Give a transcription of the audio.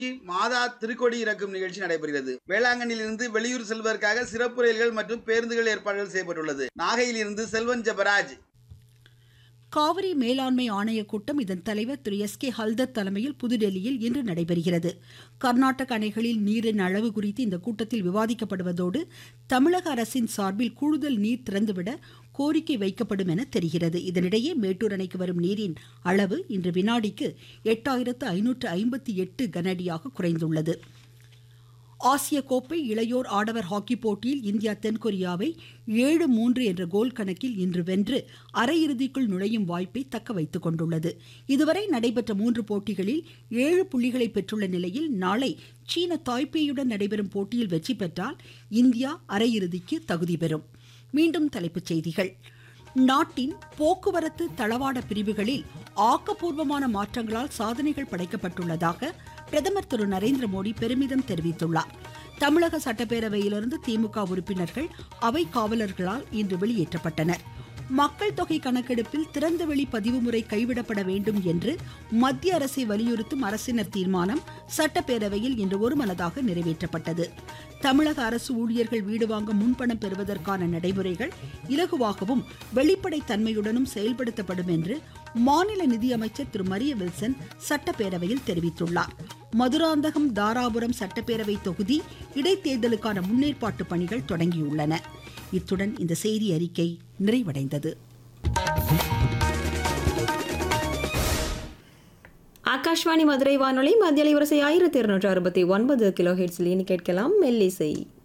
மாதா திருக்கொடி இறக்கும் நிகழ்ச்சி நடைபெறுகிறது வேளாங்கண்ணியிலிருந்து வெளியூர் செல்வதற்காக சிறப்பு ரயில்கள் மற்றும் பேருந்துகள் ஏற்பாடுகள் செய்யப்பட்டுள்ளது நாகையிலிருந்து செல்வன் ஜெபராஜ் காவிரி மேலாண்மை ஆணைய கூட்டம் இதன் தலைவர் திரு எஸ் கே ஹல்தர் தலைமையில் புதுடெல்லியில் இன்று நடைபெறுகிறது கர்நாடக அணைகளில் நீரின் அளவு குறித்து இந்த கூட்டத்தில் விவாதிக்கப்படுவதோடு தமிழக அரசின் சார்பில் கூடுதல் நீர் திறந்துவிட கோரிக்கை வைக்கப்படும் என தெரிகிறது இதனிடையே மேட்டூர் அணைக்கு வரும் நீரின் அளவு இன்று வினாடிக்கு எட்டாயிரத்து ஐநூற்று ஐம்பத்தி எட்டு கனஅடியாக குறைந்துள்ளது ஆசிய கோப்பை இளையோர் ஆடவர் ஹாக்கி போட்டியில் இந்தியா தென்கொரியாவை ஏழு மூன்று என்ற கோல் கணக்கில் இன்று வென்று அரையிறுதிக்குள் நுழையும் வாய்ப்பை தக்க வைத்துக் கொண்டுள்ளது இதுவரை நடைபெற்ற மூன்று போட்டிகளில் ஏழு புள்ளிகளை பெற்றுள்ள நிலையில் நாளை சீன தாய்பேயுடன் நடைபெறும் போட்டியில் வெற்றி பெற்றால் இந்தியா அரையிறுதிக்கு தகுதி பெறும் மீண்டும் தலைப்புச் செய்திகள் நாட்டின் போக்குவரத்து தளவாட பிரிவுகளில் ஆக்கப்பூர்வமான மாற்றங்களால் சாதனைகள் படைக்கப்பட்டுள்ளதாக பிரதமர் திரு நரேந்திர மோடி பெருமிதம் தெரிவித்துள்ளார் தமிழக சட்டப்பேரவையிலிருந்து திமுக உறுப்பினர்கள் அவை காவலர்களால் இன்று வெளியேற்றப்பட்டனர் மக்கள் தொகை கணக்கெடுப்பில் திறந்தவெளி பதிவு முறை கைவிடப்பட வேண்டும் என்று மத்திய அரசை வலியுறுத்தும் அரசினர் தீர்மானம் சட்டப்பேரவையில் இன்று ஒருமனதாக நிறைவேற்றப்பட்டது தமிழக அரசு ஊழியர்கள் வீடு வாங்க முன்பணம் பெறுவதற்கான நடைமுறைகள் இலகுவாகவும் வெளிப்படைத் தன்மையுடனும் செயல்படுத்தப்படும் என்று மாநில நிதியமைச்சர் திரு மரிய வில்சன் சட்டப்பேரவையில் தெரிவித்துள்ளார் மதுராந்தகம் தாராபுரம் சட்டப்பேரவை தொகுதி இடைத்தேர்தலுக்கான முன்னேற்பாட்டு பணிகள் தொடங்கியுள்ளன இத்துடன் இந்த செய்தி அறிக்கை நிறைவடைந்தது ஆகாஷ்வாணி மதுரை வானொலி மத்திய வரிசை ஆயிரத்தி இருநூற்று அறுபத்தி ஒன்பது கிலோ ஹெட்ஸில் இனி கேட்கலாம் மெல்லிசை